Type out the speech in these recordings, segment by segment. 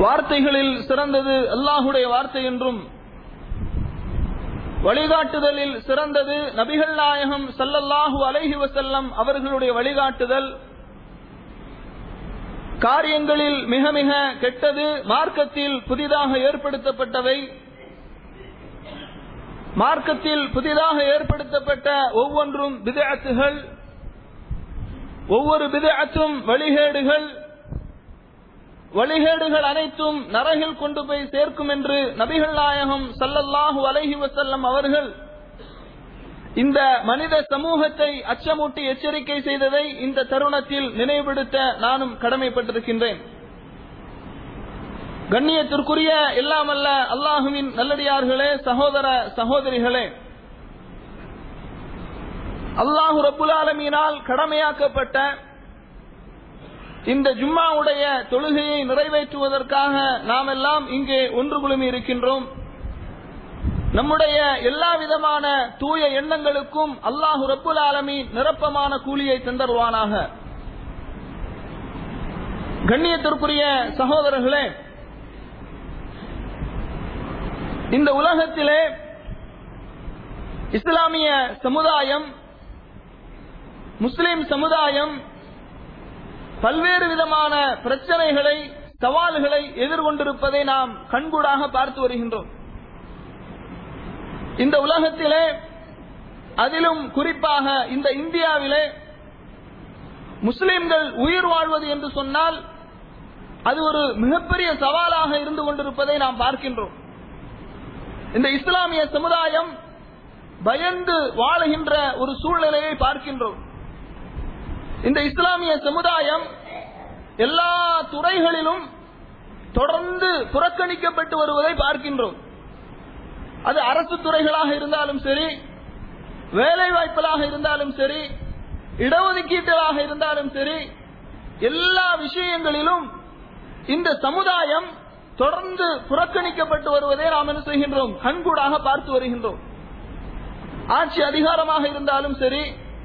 வார்த்தைகளில் சிறந்தது அல்லாஹுடைய வார்த்தை என்றும் வழிகாட்டுதலில் சிறந்தது நபிகள் நாயகம் சல்லல்லாஹு அலைஹி வசல்லம் அவர்களுடைய வழிகாட்டுதல் காரியங்களில் மிக மிக கெட்டது மார்க்கத்தில் புதிதாக ஏற்படுத்தப்பட்டவை மார்க்கத்தில் புதிதாக ஏற்படுத்தப்பட்ட ஒவ்வொன்றும் பிதஅத்துகள் ஒவ்வொரு பிதஅத்தும் வழிகேடுகள் வழிகேடுகள் அனைத்தும் நரகில் கொண்டு போய் சேர்க்கும் என்று நபிகள் நாயகம் சல்லல்லாஹு அலைஹி வசல்லம் அவர்கள் இந்த மனித சமூகத்தை அச்சமூட்டி எச்சரிக்கை செய்ததை இந்த தருணத்தில் நினைவுபடுத்த நானும் கடமைப்பட்டிருக்கின்றேன் கண்ணியத்திற்குரிய எல்லாமல்ல அல்லாஹுவின் நல்லடியார்களே சகோதர சகோதரிகளே அல்லாஹு ரப்புல் ஆலமீனால் கடமையாக்கப்பட்ட இந்த ஜும்மாவுடைய தொழுகையை நிறைவேற்றுவதற்காக நாம் எல்லாம் இங்கே ஒன்று குழுமி இருக்கின்றோம் நம்முடைய எல்லா விதமான தூய எண்ணங்களுக்கும் அல்லாஹு ரப்புல் ஆலமி நிரப்பமான கூலியை தந்தருவானாக கண்ணியத்திற்குரிய சகோதரர்களே இந்த உலகத்திலே இஸ்லாமிய சமுதாயம் முஸ்லிம் சமுதாயம் பல்வேறு விதமான பிரச்சனைகளை சவால்களை எதிர்கொண்டிருப்பதை நாம் கண்கூடாக பார்த்து வருகின்றோம் இந்த உலகத்திலே அதிலும் குறிப்பாக இந்த இந்தியாவிலே முஸ்லிம்கள் உயிர் வாழ்வது என்று சொன்னால் அது ஒரு மிகப்பெரிய சவாலாக இருந்து கொண்டிருப்பதை நாம் பார்க்கின்றோம் இந்த இஸ்லாமிய சமுதாயம் பயந்து வாழுகின்ற ஒரு சூழ்நிலையை பார்க்கின்றோம் இந்த இஸ்லாமிய சமுதாயம் எல்லா துறைகளிலும் தொடர்ந்து புறக்கணிக்கப்பட்டு வருவதை பார்க்கின்றோம் அது அரசு துறைகளாக இருந்தாலும் சரி வேலை வாய்ப்புகளாக இருந்தாலும் சரி இடஒதுக்கீட்டுகளாக இருந்தாலும் சரி எல்லா விஷயங்களிலும் இந்த சமுதாயம் தொடர்ந்து புறக்கணிக்கப்பட்டு வருவதை நாம் என்ன செய்கின்றோம் கண்கூடாக பார்த்து வருகின்றோம் ஆட்சி அதிகாரமாக இருந்தாலும் சரி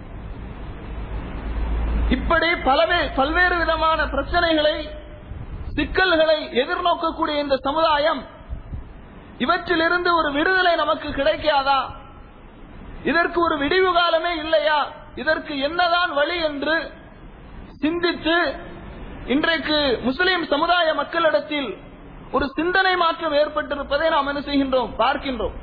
இப்படி பலவே பல்வேறு விதமான பிரச்சனைகளை சிக்கல்களை எதிர்நோக்கக்கூடிய இந்த சமுதாயம் இவற்றிலிருந்து ஒரு விடுதலை நமக்கு கிடைக்காதா இதற்கு ஒரு விடிவு காலமே இல்லையா இதற்கு என்னதான் வழி என்று சிந்தித்து இன்றைக்கு முஸ்லிம் சமுதாய மக்களிடத்தில் ஒரு சிந்தனை மாற்றம் ஏற்பட்டிருப்பதை நாம் என்ன செய்கின்றோம் பார்க்கின்றோம்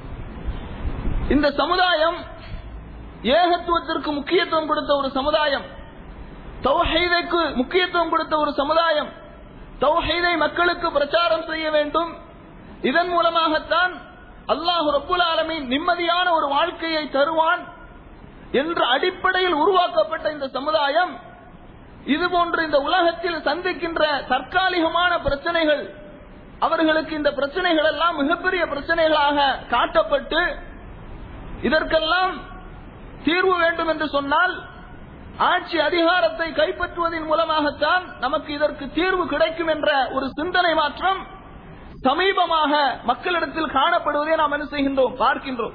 இந்த சமுதாயம் ஏகத்துவத்திற்கு முக்கியத்துவம் கொடுத்த ஒரு சமுதாயம் தௌஹீதைக்கு முக்கியத்துவம் கொடுத்த ஒரு சமுதாயம் தௌஹீதை மக்களுக்கு பிரச்சாரம் செய்ய வேண்டும் இதன் மூலமாகத்தான் அல்லாஹு ரப்புல் ஆலமீன் நிம்மதியான ஒரு வாழ்க்கையை தருவான் என்ற அடிப்படையில் உருவாக்கப்பட்ட இந்த சமுதாயம் இதுபோன்று இந்த உலகத்தில் சந்திக்கின்ற தற்காலிகமான பிரச்சனைகள் அவர்களுக்கு இந்த பிரச்சனைகள் எல்லாம் மிகப்பெரிய பிரச்சனைகளாக காட்டப்பட்டு இதற்கெல்லாம் தீர்வு வேண்டும் என்று சொன்னால் ஆட்சி அதிகாரத்தை கைப்பற்றுவதன் மூலமாகத்தான் நமக்கு இதற்கு தீர்வு கிடைக்கும் என்ற ஒரு சிந்தனை மாற்றம் சமீபமாக மக்களிடத்தில் காணப்படுவதை நாம் என்ன செய்கின்றோம் பார்க்கின்றோம்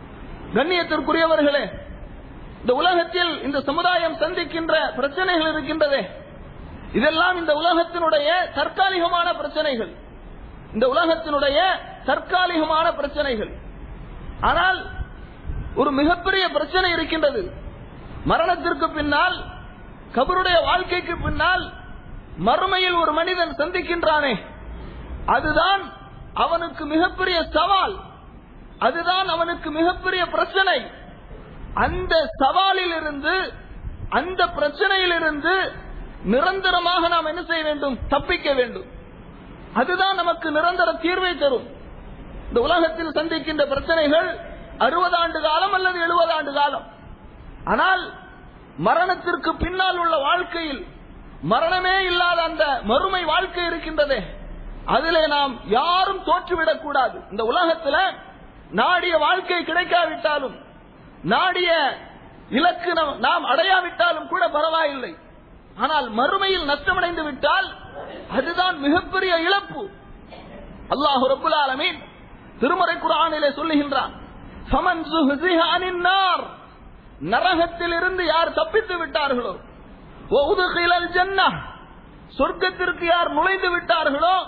கண்ணியத்திற்குரியவர்களே இந்த உலகத்தில் இந்த சமுதாயம் சந்திக்கின்ற பிரச்சனைகள் இருக்கின்றதே இதெல்லாம் இந்த உலகத்தினுடைய தற்காலிகமான பிரச்சனைகள் இந்த உலகத்தினுடைய தற்காலிகமான பிரச்சனைகள் ஆனால் ஒரு மிகப்பெரிய பிரச்சனை இருக்கின்றது மரணத்திற்கு பின்னால் கபருடைய வாழ்க்கைக்கு பின்னால் மறுமையில் ஒரு மனிதன் சந்திக்கின்றானே அதுதான் அவனுக்கு மிகப்பெரிய சவால் அதுதான் அவனுக்கு மிகப்பெரிய பிரச்சனை அந்த சவாலில் இருந்து அந்த பிரச்சனையில் இருந்து நிரந்தரமாக நாம் என்ன செய்ய வேண்டும் தப்பிக்க வேண்டும் அதுதான் நமக்கு நிரந்தர தீர்வை தரும் இந்த உலகத்தில் சந்திக்கின்ற பிரச்சனைகள் அறுபது ஆண்டு காலம் அல்லது எழுபது ஆண்டு காலம் ஆனால் மரணத்திற்கு பின்னால் உள்ள வாழ்க்கையில் மரணமே இல்லாத அந்த மறுமை வாழ்க்கை இருக்கின்றதே அதிலே நாம் யாரும் தோற்றுவிடக் கூடாது இந்த உலகத்துல நாடிய வாழ்க்கை கிடைக்காவிட்டாலும் நாடிய இலக்கு நாம்- நாம் அடையாவிட்டாலும் கூட பரவாயில்லை ஆனால் மறுமையில் நஷ்டமடைந்து விட்டால் அதுதான் மிகப்பெரிய இழப்பு அல்லாஹு ரப்புல் ஆலமீன் திருமறை குர்ஆனிலே சொல்லுகின்றான் ஃபமன் சுஹ்ஸிஹ அனின் நார் நரகத்தில் இருந்து யார் தப்பித்து விட்டார்களோ வஉதுகிலல் ஜன்னஹ் சொர்க்கத்திற்கு யார் நுழைந்து விட்டார்களோ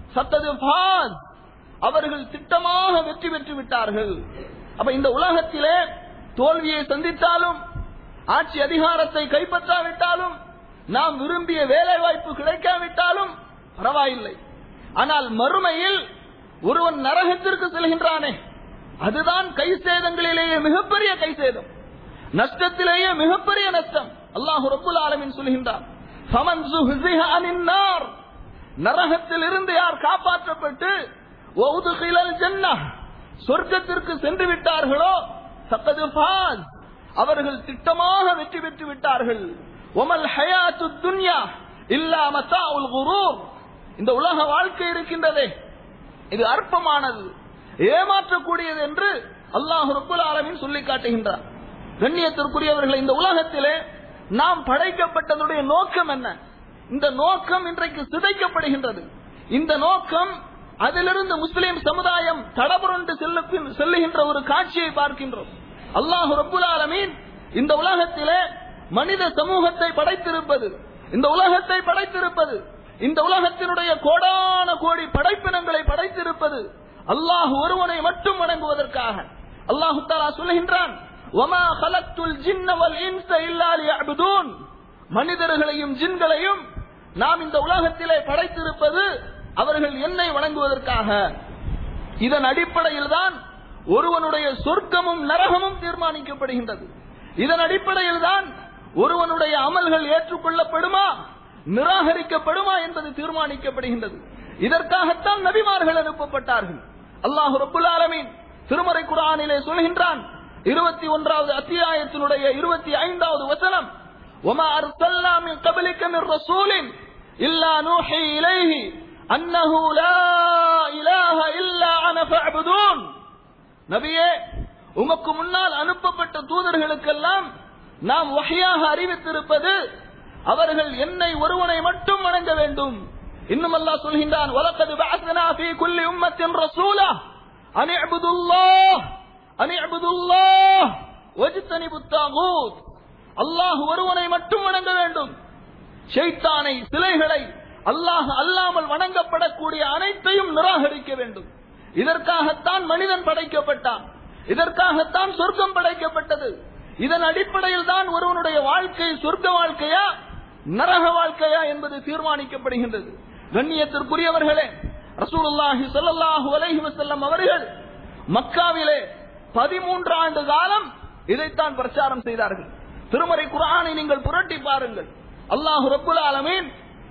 சத்தது ஃபாஸ் அவர்கள் திட்டமாக வெற்றி பெற்று விட்டார்கள் அப்ப இந்த உலகத்திலே தோல்வியை சந்தித்தாலும் ஆட்சி அதிகாரத்தை கைப்பற்றாவிட்டாலும் நாம் விரும்பிய வேலை வாய்ப்பு கிடைக்காவிட்டாலும் பரவாயில்லை ஆனால் மறுமையில் ஒருவன் நரகத்திற்கு செல்கின்றானே அதுதான் கை சேதங்களிலேயே மிகப்பெரிய கை சேதம் நஷ்டத்திலேயே மிகப்பெரிய நஷ்டம் அல்லாஹு ரப்புல் ஆலமின் சொல்கின்றான் ஃபமன் சுஹ்ஸிஹ அனின் நார் நரகத்தில் இருந்து யார் காப்பாற்றப்பட்டு ஒதுகிலல் ஜன்னஹ் சொர்க்கத்திற்கு சென்று விட்டார்களோ சக்கது ஃபாஸ் அவர்கள் திட்டமாக வெற்றி பெற்று விட்டார்கள் ஒமல் ஹயாத்து துன்யா இல்லா மத்தாஉல் குரூர் இந்த உலக வாழ்க்கை இருக்கின்றதே இது அற்பமானது ஏமாற்றக்கூடியது என்று அல்லாஹ் ரப்புல் ஆலமீன் சொல்லி காட்டுகின்றார் கண்ணியத்திற்குரியவர்களை இந்த உலகத்திலே நாம் படைக்கப்பட்டதுடைய நோக்கம் என்ன இந்த நோக்கம் இன்றைக்கு சிதைக்கப்படுகின்றது இந்த நோக்கம் அதிலிருந்து முஸ்லிம் சமுதாயம் தடபுரண்டு செல்ல- செல்லுகின்ற ஒரு காட்சியை பார்க்கின்றோம் அல்லாஹ் ரப்புல் ஆலமீன் இந்த உலகத்திலே மனித சமூகத்தை படைத்திருப்பது இந்த உலகத்தை படைத்திருப்பது இந்த உலகத்தினுடைய கோடான கோடி படைப்பினங்களை படைத்திருப்பது அல்லாஹ் ஒருவனை மட்டும் வணங்குவதற்காக அல்லாஹு தாலா சொல்லுகின்றான் وَمَا خَلَقْتُ الْجِنَّ وَالْإِنسَ إِلَّا لِيَعْبُدُونَ மனிதர்களையும் ஜின்களையும் நாம் இந்த உலகத்திலே படைத்திருப்பது அவர்கள் என்னை வணங்குவதற்காக இதன் அடிப்படையில் தான் ஒருவனுடைய சொர்க்கமும் நரகமும் தீர்மானிக்கப்படுகின்றது இதன் அடிப்படையில் தான் ஒருவனுடைய அமல்கள் ஏற்றுக்கொள்ளப்படுமா நிராகரிக்கப்படுமா என்பது தீர்மானிக்கப்படுகின்றது இதற்காகத்தான் நபிமார்கள் அனுப்பப்பட்டார்கள் அல்லாஹ் ரப்புல் ஆலமீன் திருமறை குர்ஆனிலே சொல்கின்றான் இருபத்தி ஒன்றாவது அத்தியாயத்தினுடைய இருபத்தி ஐந்தாவது வசனம் وما أرسلنا من قبلك من رسول إلا نوحي إليه أنه لا إله إلا أنا فاعبدون நபியே உமக்கு முன்னால் அனுப்பப்பட்ட தூதர்களுக்கெல்லாம் நாம் வகையாக அறிவித்திருப்பது அவர்கள் என்னை ஒருவனை மட்டும் வணங்க வேண்டும் இன்னும் அல்லாஹ் சொல்கின்றான் வலக்கது பஅத்னா ஃபீ குல்லி உம்மத்தின் ரசூலா அன் இஅ்புதுல்லாஹ் அன் இஅ்புதுல்லாஹ் வஜ்தனிபுத் தாகூத் அல்லாஹ் ஒருவனை மட்டும் வணங்க வேண்டும் ஷைத்தானை சிலைகளை அல்லாஹ் அல்லாமல் வணங்கப்படக்கூடிய அனைத்தையும் நிராகரிக்க வேண்டும் இதற்காகத்தான் மனிதன் படைக்கப்பட்டான் இதற்காகத்தான் சொர்க்கம் படைக்கப்பட்டது இதன் அடிப்படையில் தான் ஒருவனுடைய வாழ்க்கை சொர்க்க வாழ்க்கையா நரக வாழ்க்கையா என்பது தீர்மானிக்கப்படுகின்றது கண்ணியத்திற்குரியவர்களே ரசூலுல்லாஹி ஸல்லல்லாஹு அலைஹி வஸல்லம் அவர்கள் மக்காவிலே பதிமூன்று ஆண்டு காலம் இதைத்தான் பிரச்சாரம் செய்தார்கள் திருமறை குர்ஆனை நீங்கள் புரட்டி பாருங்கள் அல்லாஹ் ரப்புல் ஆலமீன்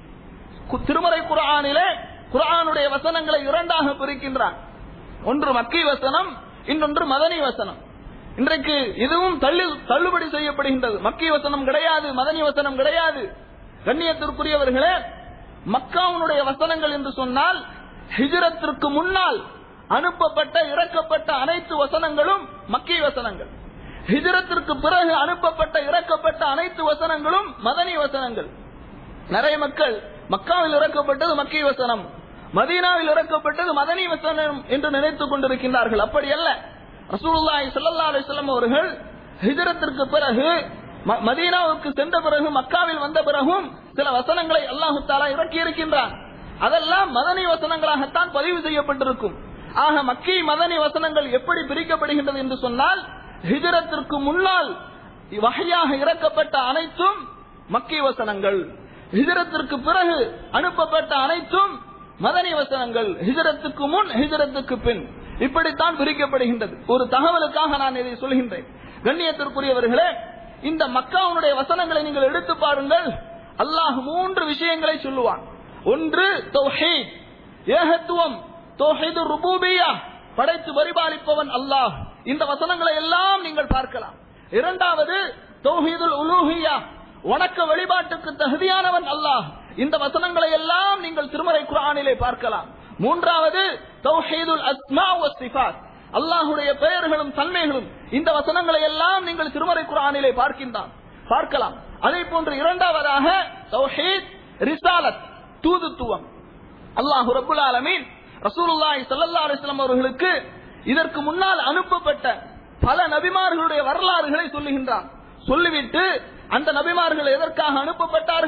கு- திருமறை குர்ஆனிலே குர்ஆனுடைய வசனங்களை இரண்டாக பிரிக்கின்றான் ஒன்று மக்கி வசனம் இன்னொன்று மதனி வசனம் இன்றைக்கு இதுவும் தள்ளி தள்ளுபடி செய்யப்படுகின்றது மக்கி வசனம் கிடையாது மதனி வசனம் கிடையாது கண்ணியத்திற்குரியவர்களே மக்காவுடைய வசனங்கள் என்று சொன்னால் ஹிஜ்ரத்திற்கு முன்னால் அனுப்பப்பட்ட இறக்கப்பட்ட அனைத்து வசனங்களும் மக்கி வசனங்கள் ஹிஜ்ரத்திற்கு பிறகு அனுப்பப்பட்ட இறக்கப்பட்ட அனைத்து வசனங்களும் மதனி வசனங்கள் நிறைய மக்கள் மக்காவில் இறக்கப்பட்டது மக்கி வசனம் மதீனாவில் இறக்கப்பட்டது மதனி வசனம் என்று நினைத்துக் கொண்டிருக்கின்றார்கள் அப்படி அல்ல ரசூலுல்லாஹி ஸல்லல்லாஹு அலைஹி வஸல்லம் அவர்கள் ஹிஜ்ரத்திற்கு பிறகு ம- மதீனாவுக்கு சென்ற பிறகு மக்காவில் வந்த பிறகும் சில வசனங்களை அல்லாஹு தாலா இறக்கி இருக்கின்றான் அதெல்லாம் மதனி வசனங்களாகத்தான் பதிவு செய்யப்பட்டிருக்கும் ஆக மக்கி மதனி வசனங்கள் எப்படி பிரிக்கப்படுகின்றது என்று சொன்னால் ஹிஜ்ரத்திற்கு முன்னால் வகையாக இறக்கப்பட்ட அனைத்தும் மக்கி வசனங்கள் ஹிஜரத்திற்கு பிறகு அனுப்பப்பட்ட அனைத்தும் மதனி வசனங்கள் ஹிஜரத்துக்கு முன் ஹிஜரத்துக்கு பின் இப்படித்தான் பிரிக்கப்படுகின்றது ஒரு தகவலுக்காக நான் இதை சொல்கின்றேன் கண்ணியத்திற்குரியவர்களே இந்த மக்காவுடைய வசனங்களை நீங்கள் எடுத்து பாருங்கள் அல்லாஹ் மூன்று விஷயங்களை சொல்லுவான் ஒன்று தௌஹீத் ஏகத்துவம் தௌஹீது ருபூபியா படைத்து பரிபாலிப்பவன் அல்லாஹ் இந்த வசனங்களை எல்லாம் நீங்கள் பார்க்கலாம் இரண்டாவது தௌஹீதுல் உலூஹியா வணக்க வழிபாட்டுக்கு தகுதியானவன் அல்லாஹ் இந்த வசனங்களை எல்லாம் நீங்கள் திருமறை குர்ஆனிலே பார்க்கலாம் மூன்றாவது தௌஹீதுல் அஸ்மா வ சிஃபாத் அல்லாஹ்வுடைய பெயர்களும் தன்மைகளும் இந்த வசனங்களை எல்லாம் நீங்கள் திருமறை குர்ஆனிலே பார்க்கின்றான் பார்க்கலாம் அதே போன்று இரண்டாவதாக தௌஹீத் ரிசாலத் தூதுத்துவம் அல்லாஹு ரப்புல் ஆலமீன் ரசூலுல்லாஹி ஸல்லல்லாஹு அலைஹி வஸல்லம் அவர்களுக்கு இதற்கு முன்னால் அனுப்பப்பட்ட பல நபிமார்களுடைய வரலாறுகளை சொல்லுகின்றான் சொல்லிவிட்டு அந்த நபிமார்கள் எதற்காக அனுப்பப்பட்டார்கள்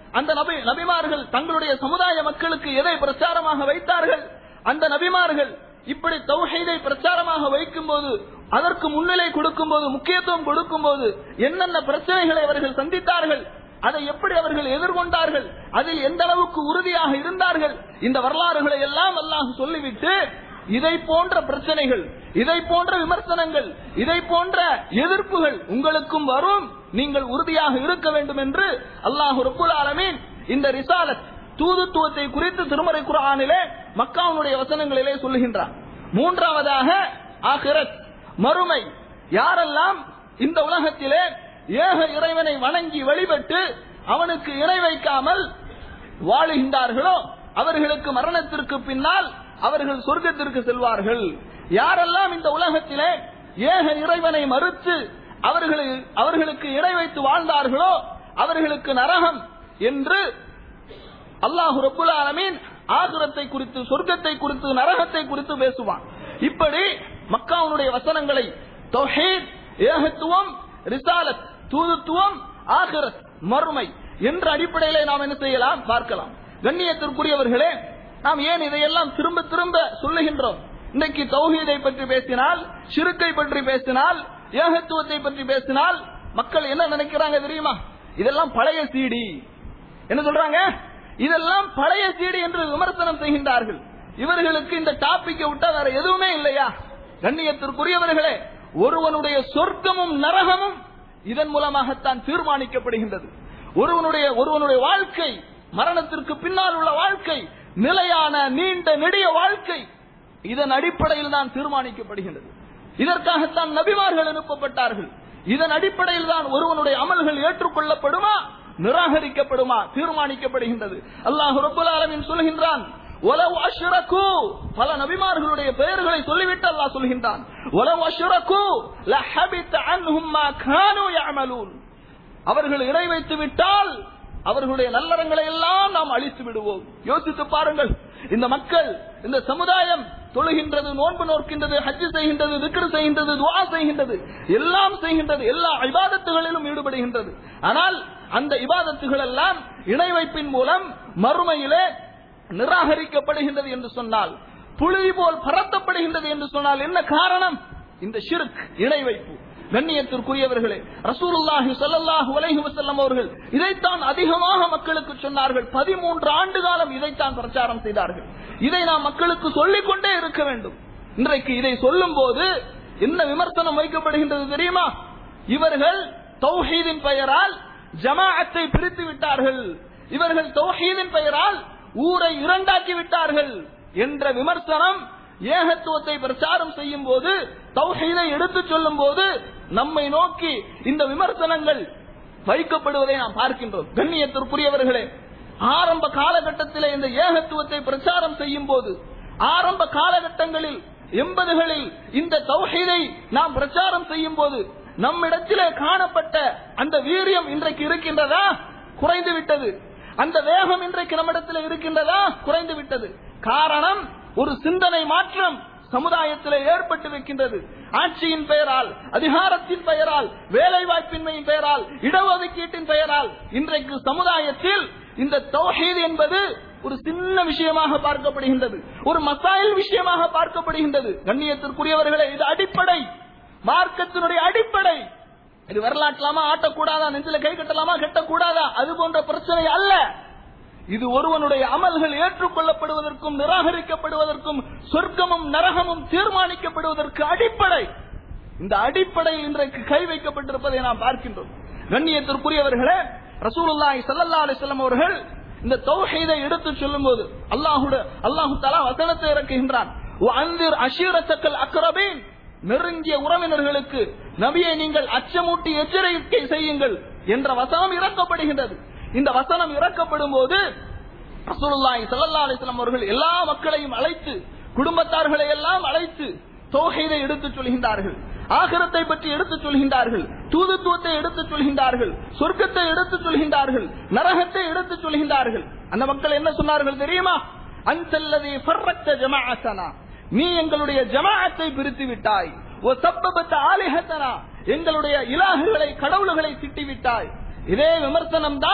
அந்த நபி நபிமார்கள் தங்களுடைய சமுதாய மக்களுக்கு எதை பிரச்சாரமாக வைத்தார்கள் அந்த நபிமார்கள் இப்படி தௌஹீதை பிரச்சாரமாக வைக்கும்போது அதற்கு முன்னிலை கொடுக்கும்போது முக்கியத்துவம் கொடுக்கும்போது என்னென்ன பிரச்சனைகளை அவர்கள் சந்தித்தார்கள் அதை எப்படி அவர்கள் எதிர்கொண்டார்கள் அதில் எந்த அளவுக்கு உறுதியாக இருந்தார்கள் இந்த வரலாறுகளை எல்லாம் அல்லாஹ் சொல்லிவிட்டு இதை போன்ற பிரச்சனைகள் இதை போன்ற விமர்சனங்கள் இதை போன்ற எதிர்ப்புகள் உங்களுக்கும் வரும் நீங்கள் உறுதியாக இருக்க வேண்டும் என்று அல்லாஹ் ரப்புல் ஆலமீன் இந்த ரிசாலத் தூதுத்துவத்தை குறித்து திருமறை குரானிலே மக்காவுடைய வசனங்களிலே சொல்லுகின்றார் மூன்றாவதாக ஆகிரத் மறுமை யாரெல்லாம் இந்த உலகத்திலே ஏக இறைவனை வணங்கி வழிபட்டு அவனுக்கு இணை வைக்காமல் வாழுகின்றார்களோ அவர்களுக்கு மரணத்திற்கு பின்னால் அவர்கள் சொர்க்கத்திற்கு செல்வார்கள் யாரெல்லாம் இந்த உலகத்திலே ஏக இறைவனை மறுத்து அவர்களை அவர்களுக்கு இணை வைத்து வாழ்ந்தார்களோ அவர்களுக்கு நரகம் என்று அல்லாஹு ரப்புல் ஆலமீன் ஆசுரத்தை குறித்து சொர்க்கத்தை குறித்து நரகத்தை குறித்து பேசுவான் இப்படி மக்காவுடைய வசனங்களை தௌஹீத் ஏகத்துவம் ரிசாலத் தூதுத்துவம் ஆகிரத் மறுமை என்ற அடிப்படையிலே நாம் என்ன செய்யலாம் பார்க்கலாம் கண்ணியத்திற்குரியவர்களே நாம் ஏன் இதையெல்லாம் திரும்ப திரும்ப சொல்லுகின்றோம் இன்னைக்கு தௌஹீதை பற்றி பேசினால் சிறுக்கை பற்றி பேசினால் ஏகத்துவத்தை பற்றி பேசினால் மக்கள் என்ன நினைக்கிறாங்க தெரியுமா இதெல்லாம் பழைய சீடி என்ன சொல்றாங்க இதெல்லாம் பழைய சீடி என்று விமர்சனம் செய்கின்றார்கள் இவர்களுக்கு இந்த டாபிக்கை விட்டா வேற எதுவுமே இல்லையா கண்ணியத்திற்குரியவர்களே ஒருவனுடைய சொர்க்கமும் நரகமும் இதன் மூலமாகத்தான் தீர்மானிக்கப்படுகின்றது ஒருவனுடைய ஒருவனுடைய வாழ்க்கை மரணத்திற்கு பின்னால் உள்ள வாழ்க்கை நிலையான நீண்ட நெடிய வாழ்க்கை இதன் அடிப்படையில் தான் தீர்மானிக்கப்படுகின்றது இதற்காகத்தான் நபிமார்கள் அனுப்பப்பட்டார்கள் இதன் அடிப்படையில் தான் ஒருவனுடைய அமல்கள் ஏற்றுக்கொள்ளப்படுமா நிராகரிக்கப்படுமா தீர்மானிக்கப்படுகின்றது அல்லாஹ் ரபுல் ஆலமின் சொல்கின்றான் உலவு அஷ்ரகு பல நபிமார்களுடைய பெயர்களை சொல்லிவிட்டு அல்லாஹ் சொல்கின்றான் உலவு அஷ்ரகு லஹபித் அன்ஹும் மா கானூ யஅமலூன் அவர்கள் இணை வைத்து விட்டால் அவர்களுடைய நல்லறங்களை எல்லாம் நாம் அழித்து விடுவோம் யோசித்து பாருங்கள் இந்த மக்கள் இந்த சமுதாயம் தொழுகின்றது நோன்பு நோக்கின்றது ஹஜ்ஜு செய்கின்றது விக்ரு செய்கின்றது துவா செய்கின்றது எல்லாம் செய்கின்றது எல்லா இபாதத்துகளிலும் ஈடுபடுகின்றது ஆனால் அந்த இபாதத்துகள் எல்லாம் இணை வைப்பின் மூலம் மறுமையிலே நிராகரிக்கப்படுகின்றது என்று சொன்னால் புழுதி போல் பரத்தப்படுகின்றது என்று சொன்னால் என்ன காரணம் இந்த ஷிர்க் இணை வைப்பு கண்ணியத்திற்குரியவர்களே ரசூலுல்லாஹி ஸல்லல்லாஹு அலைஹி வஸல்லம் அவர்கள் இதைத்தான் அதிகமாக மக்களுக்கு சொன்னார்கள் பதிமூன்று ஆண்டு காலம் இதைத்தான் பிரச்சாரம் செய்தார்கள் இதை நாம் மக்களுக்கு சொல்லிக் கொண்டே இருக்க வேண்டும் இன்றைக்கு இதை சொல்லும் போது என்ன விமர்சனம் வைக்கப்படுகின்றது தெரியுமா இவர்கள் தௌஹீதின் பெயரால் ஜமாஅத்தை பிரித்து விட்டார்கள் இவர்கள் தௌஹீதின் பெயரால் ஊரை இரண்டாக்கி விட்டார்கள் என்ற விமர்சனம் ஏகத்துவத்தை பிரச்சாரம் செய்யும் போது தௌஹீதை எடுத்துச் சொல்லும் போது நம்மை நோக்கி இந்த விமர்சனங்கள் வைக்கப்படுவதை நாம் பார்க்கின்றோம் கண்ணியத்திற்குரியவர்களே ஆரம்ப காலகட்டத்திலே இந்த ஏகத்துவத்தை பிரச்சாரம் செய்யும் போது ஆரம்ப காலகட்டங்களில் எண்பதுகளில் இந்த தௌஹீதை நாம் பிரச்சாரம் செய்யும் போது நம்மிடத்திலே காணப்பட்ட அந்த வீரியம் இன்றைக்கு இருக்கின்றதா குறைந்து விட்டது அந்த வேகம் இன்றைக்கு நம்மிடத்தில் இருக்கின்றதா குறைந்து விட்டது காரணம் ஒரு சிந்தனை மாற்றம் சமுதாயத்தில் ஏற்பட்டு வைக்கின்றது ஆட்சியின் பெயரால் அதிகாரத்தின் பெயரால் வேலை வாய்ப்பின்மையின் பெயரால் இடஒதுக்கீட்டின் பெயரால் இன்றைக்கு சமுதாயத்தில் இந்த தௌஹீத் என்பது ஒரு சின்ன விஷயமாக பார்க்கப்படுகின்றது ஒரு மசாயில் விஷயமாக பார்க்கப்படுகின்றது கண்ணியத்திற்குரியவர்களே இது அடிப்படை மார்க்கத்தினுடைய அடிப்படை இது வரலாற்றலாமா ஆட்டக்கூடாதா நெஞ்சில கை கட்டலாமா கட்டக்கூடாதா அது போன்ற பிரச்சனை அல்ல இது ஒருவனுடைய அமல்கள் ஏற்றுக்கொள்ளப்படுவதற்கும் நிராகரிக்கப்படுவதற்கும் சொர்க்கமும் நரகமும் தீர்மானிக்கப்படுவதற்கு அடிப்படை இந்த அடிப்படையில் இன்றைக்கு கை வைக்கப்பட்டிருப்பதை நாம் பார்க்கின்றோம் கண்ணியத்திற்குரியவர்களே ரசூலுல்லாஹி ஸல்லல்லாஹு அலைஹி வஸல்லம் அவர்கள் இந்த தௌஹீதை எடுத்து சொல்லும்போது அல்லாஹுட அல்லாஹு தஆலா வசனத்தை இறக்குகின்றான் வஅன்திர் அஷீரத்தக்கல் அக்ரபீன் நெருங்கிய உறவினர்களுக்கு நபியை நீங்கள் அச்சமூட்டி எச்சரிக்கை செய்யுங்கள் என்ற வசனம் இறக்கப்படுகின்றது இந்த வசனம் இறக்கப்படும் போது ரசூலுல்லாஹி ஸல்லல்லாஹு அலைஹி வஸல்லம் அவர்கள் எல்லா மக்களையும் அழைத்து குடும்பத்தார்களை எல்லாம் அழைத்து தௌஹீதை எடுத்துச் சொல்கின்றார்கள் ஆகிரத்தை பற்றி எடுத்துச் சொல்கின்றார்கள் தூதுத்துவத்தை எடுத்துச் சொல்கின்றார்கள் சொர்க்கத்தை எடுத்துச் சொல்கின்றார்கள் நரகத்தை எடுத்துச் சொல்கின்றார்கள் அந்த மக்கள் என்ன சொன்னார்கள் தெரியுமா அன்சல்லதி ஃபர்ரக்த ஜமாஅத்தனா நீ எங்களுடைய ஜமாஅத்தை பிரித்து விட்டாய் ஓ சப்பபத்த ஆலிஹத்தனா எங்களுடைய இலாகுகளை கடவுள்களை திட்டி விட்டாய் இதே விமர்சனம் தான்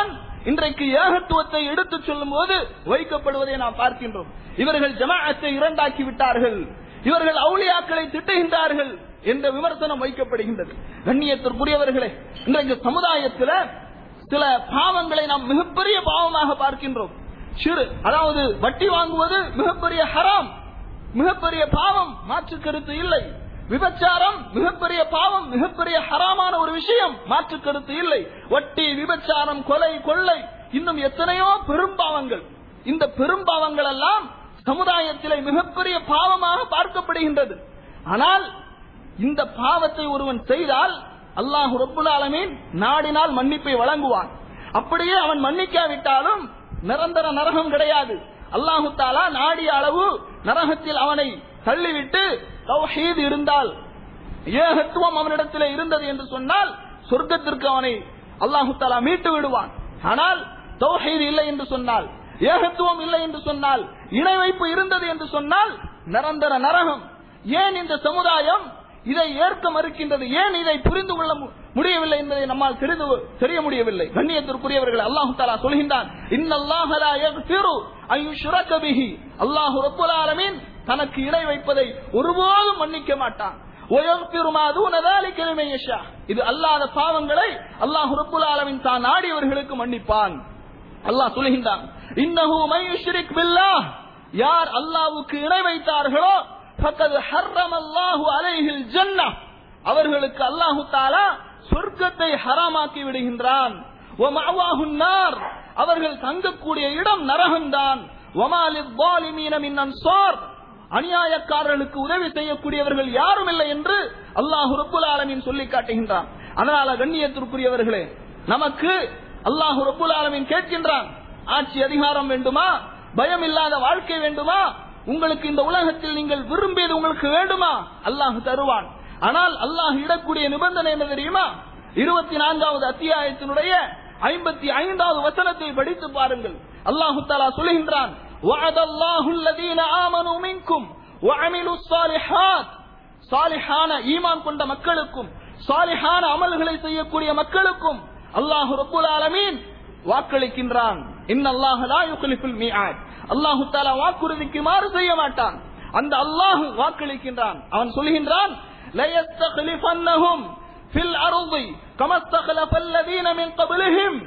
இன்றைக்கு ஏகத்துவத்தை எடுத்துச் சொல்லும் போது வைக்கப்படுவதை நாம் பார்க்கின்றோம் இவர்கள் ஜமாஅத்தை இரண்டாக்கி விட்டார்கள் இவர்கள் அவுளியாக்களை திட்டுகின்றார்கள் என்ற விமர்சனம் வைக்கப்படுகின்றது கண்ணியத்திற்குரியவர்களே இன்றைக்கு சமுதாயத்தில் சில பாவங்களை நாம் மிகப்பெரிய பாவமாக பார்க்கின்றோம் சிறு அதாவது வட்டி வாங்குவது மிகப்பெரிய ஹராம் மிகப்பெரிய பாவம் மாற்று கருத்து இல்லை விபச்சாரம் மிகப்பெரிய பாவம் மிகப்பெரிய ஹராமான ஒரு விஷயம் மாற்று கருத்து இல்லை வட்டி விபச்சாரம் கொலை கொள்ளை இன்னும் எத்தனையோ பெரும்பாவங்கள் இந்த பெரும்பாவங்கள் எல்லாம் சமுதாயத்திலே மிகப்பெரிய பாவமாக பார்க்கப்படுகின்றது ஆனால் இந்த பாவத்தை ஒருவன் செய்தால் அல்லாஹ் ரப்புல் ஆலமீன் நாடினால் மன்னிப்பை வழங்குவான் அப்படியே அவன் மன்னிக்காவிட்டாலும் நிரந்தர நரகம் கிடையாது அல்லாஹு தாலா நாடிய அளவு நரகத்தில் அவனை தள்ளிவிட்டு தௌஹீத் இருந்தால் ஏகத்துவம் அவனிடத்தில் இருந்தது என்று சொன்னால் சொர்க்கத்திற்கு அவனை அல்லாஹு தாலா மீட்டு விடுவான் ஆனால் தௌஹீத் இல்லை என்று சொன்னால் ஏகத்துவம் இல்லை என்று சொன்னால் இணை வைப்பு இருந்தது என்று சொன்னால் நிரந்தர நரகம் ஏன் இந்த சமுதாயம் இதை ஏற்க மறுக்கின்றது ஏன் இதை புரிந்து கொள்ள மு- முடியவில்லை என்பதை நம்மால் தெரிந்து தெரிய முடியவில்லை கண்ணியத்திற்குரியவர்கள் அல்லாஹு தாலா சொல்கின்றான் இன்னல்லாஹ லா யக்ஃபிரு அன் யுஷ்ரக பிஹி அல்லாஹ் ரப்பல் ஆலமீன் தனக்கு இணை வைப்பதை ஒருபோதும் மன்னிக்க மாட்டான் وَيَغْفِرُ مَا دُونَ ذَلِكَ لِمَن يَشَاءُ. இது அல்லாத பாவங்களை அல்லாஹ் ரப்புல் ஆலமீன் தான் நாடியவர்களுக்கு மன்னிப்பான் அல்லாஹ் சொல்கின்றான் இன்னஹு மை யுஷ்ரிக் பில்லாஹ் யார் அல்லாஹ்வுக்கு இணை வைத்தார்களோ ஃபக்கத் ஹர்ரமல்லாஹு அலைஹில் ஜன்னah அவர்களுக்கு அல்லாஹு தாலா சொர்க்கத்தை ஹராமாக்கி விடுகின்றான் وَمَأْوَاهُ النَّارُ அவர்கள் தங்கக்கூடிய இடம் நரகம்தான் وَمَا لِلظَّالِمِينَ مِنْ أَنصَارٍ அநியாயக்காரர்களுக்கு உதவி செய்யக்கூடியவர்கள் யாரும் இல்லை என்று அல்லாஹ் ரப்புல் ஆலமீன் சொல்லி காட்டுகின்றான் அதனால கண்ணியத்திற்குரியவர்களே நமக்கு அல்லாஹ் ரப்புல் ஆலமீன் கேட்கின்றான் ஆட்சி அதிகாரம் வேண்டுமா பயம் இல்லாத வாழ்க்கை வேண்டுமா உங்களுக்கு இந்த உலகத்தில் நீங்கள் விரும்பியது உங்களுக்கு வேண்டுமா அல்லாஹ் தருவான் ஆனால் அல்லாஹ் இடக்கூடிய நிபந்தனை என்ன தெரியுமா இருபத்தி நான்காவது அத்தியாயத்தினுடைய ஐம்பத்தி ஐந்தாவது வசனத்தை படித்து பாருங்கள் அல்லாஹு தாலா சொல்கின்றான் وعد الله الذين آمنوا منكم وعملوا الصالحات சாலிஹான ஈமான் கொண்ட மக்களுக்கும் சாலிஹான அமல்களை செய்யக்கூடிய மக்களுக்கும் அல்லாஹ் ரப்புல் ஆலமீன் வாக்களிக்கின்றான் இன்னல்லாஹ் லா யுக்லிஃபுல் மீஆத் அல்லாஹ் தஆலா வாக்குறுதிக்கு மாறு செய்ய மாட்டான் அந்த அல்லாஹ் வாக்களிக்கின்றான் அவன் சொல்கின்றான் லயஸ்தக்லிஃபன்னஹும் ஃபில் அர்தி கமா இஸ்தக்லஃபல்லதீன மின் கப்லிஹிம்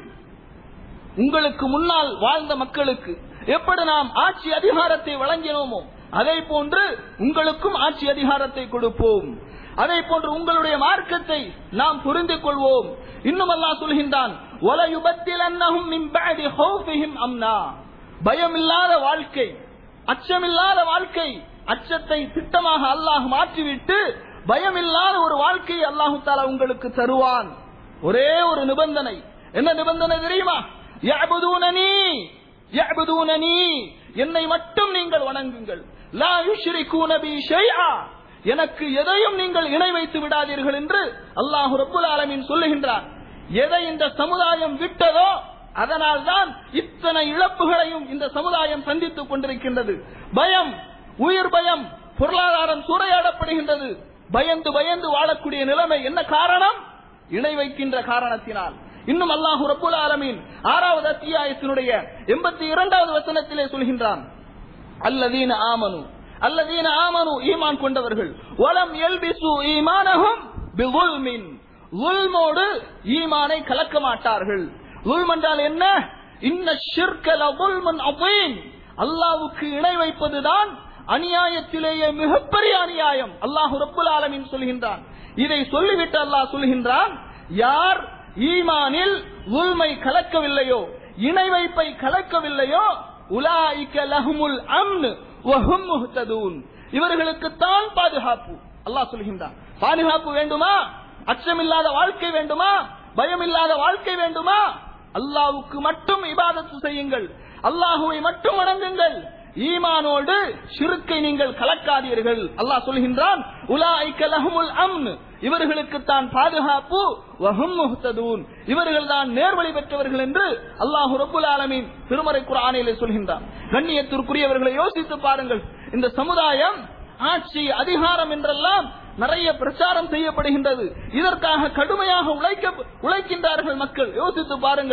உங்களுக்கு முன்னால் வாழ்ந்த மக்களுக்கு எப்படி நாம் ஆட்சி அதிகாரத்தை வழங்கினோமோ அதே போன்று உங்களுக்கும் ஆட்சி அதிகாரத்தை கொடுப்போம் அதே போன்று உங்களுடைய மார்க்கத்தை நாம் புரிந்து கொள்வோம் இன்னும் அல்லாஹ் சொல்கின்றான் وَلَيُبَدِّلَنَّهُمْ مِنْ بَعْدِ خَوْفِهِمْ أَمْنًا பயமில்லாத வாழ்க்கை அச்சமில்லாத வாழ்க்கை அச்சத்தை திட்டமாக அல்லாஹ் மாற்றிவிட்டு பயமில்லாத ஒரு வாழ்க்கையை அல்லாஹு தாலா உங்களுக்கு தருவான் ஒரே ஒரு நிபந்தனை என்ன நிபந்தனை தெரியுமா يَعْبُدُونَنِي يَعْبُدُونَنِي என்னை மட்டும் நீங்கள் வணங்குங்கள் லா யுஷ்ரிகூன பி ஷைஆ எனக்கு எதையும் நீங்கள் இணை வைத்து விடாதீர்கள் என்று அல்லாஹ் ரப்புல் ஆலமீன் சொல்லுகின்றார் எதை இந்த சமுதாயம் விட்டதோ அதனால் தான் இத்தனை இழப்புகளையும் இந்த சமுதாயம் சந்தித்துக் கொண்டிருக்கின்றது பயம் உயிர் பயம் பொருளாதாரம் சூறையாடப்படுகின்றது பயந்து பயந்து வாழக்கூடிய நிலைமை என்ன காரணம் இணை வைக்கின்ற காரணத்தினால் இன்னும் அல்லாஹு ரப்புல் ஆலமீன் ஆறாவது அத்தியாயத்தினுடைய எண்பத்தி இரண்டாவது வசனத்திலே சொல்கின்றான் அல்லதீன ஆமனு அல்லதீன ஆமனு ஈமான் கொண்டவர்கள் வலம் எல்பிசு ஈமானஹும் பிகுல்மின் உல்மோடு ஈமானை கலக்க மாட்டார்கள் உல்ம் என்றால் என்ன இன்ன ஷிர்கல உல்மன் அபீன் அல்லாவுக்கு இணை வைப்பதுதான் அநியாயத்திலேயே மிகப்பெரிய அநியாயம் அல்லாஹ் ரப்புல் ஆலமீன் சொல்கின்றான் இதை சொல்லிவிட்டு அல்லாஹ் சொல்கின்றான் யார் ஈமானில் உள்மை கலக்கவில்லையோ இணை வைப்பை கலக்கவில்லையோ உலாயிக்க லஹுமுல் அம்னு வஹும் முஹ்ததூன் இவர்களுக்குத்தான் பாதுகாப்பு அல்லாஹ் சொல்கின்றான் பாதுகாப்பு வேண்டுமா அச்சமில்லாத வாழ்க்கை வேண்டுமா பயமில்லாத வாழ்க்கை வேண்டுமா அல்லாஹ்வுக்கு மட்டும் இபாதத்து செய்யுங்கள் அல்லாஹுவை மட்டும் வணங்குங்கள் ஈமானோடு ஷிருக்கை நீங்கள் கலக்காதீர்கள் அல்லாஹ் சொல்கின்றான் உலாய்க்க லஹுமுல் அம்ன் இவர்களுக்கு தான் பாதுகாப்பு வஹும் முஹ்ததூன் இவர்கள் தான் நேர்வழி பெற்றவர்கள் என்று அல்லாஹ் ரப்புல் ஆலமீன் திருமறை குர்ஆனிலே சொல்கின்றான் கண்ணியத்திற்குரியவர்களை யோசித்து பாருங்கள் இந்த சமுதாயம் ஆட்சி அதிகாரம் என்றெல்லாம் நிறைய பிரச்சாரம் செய்யப்படுகின்றது இதற்காக கடுமையாக உழைக்க உழைக்கின்றார்கள் மக்கள் யோசித்து பாருங்கள்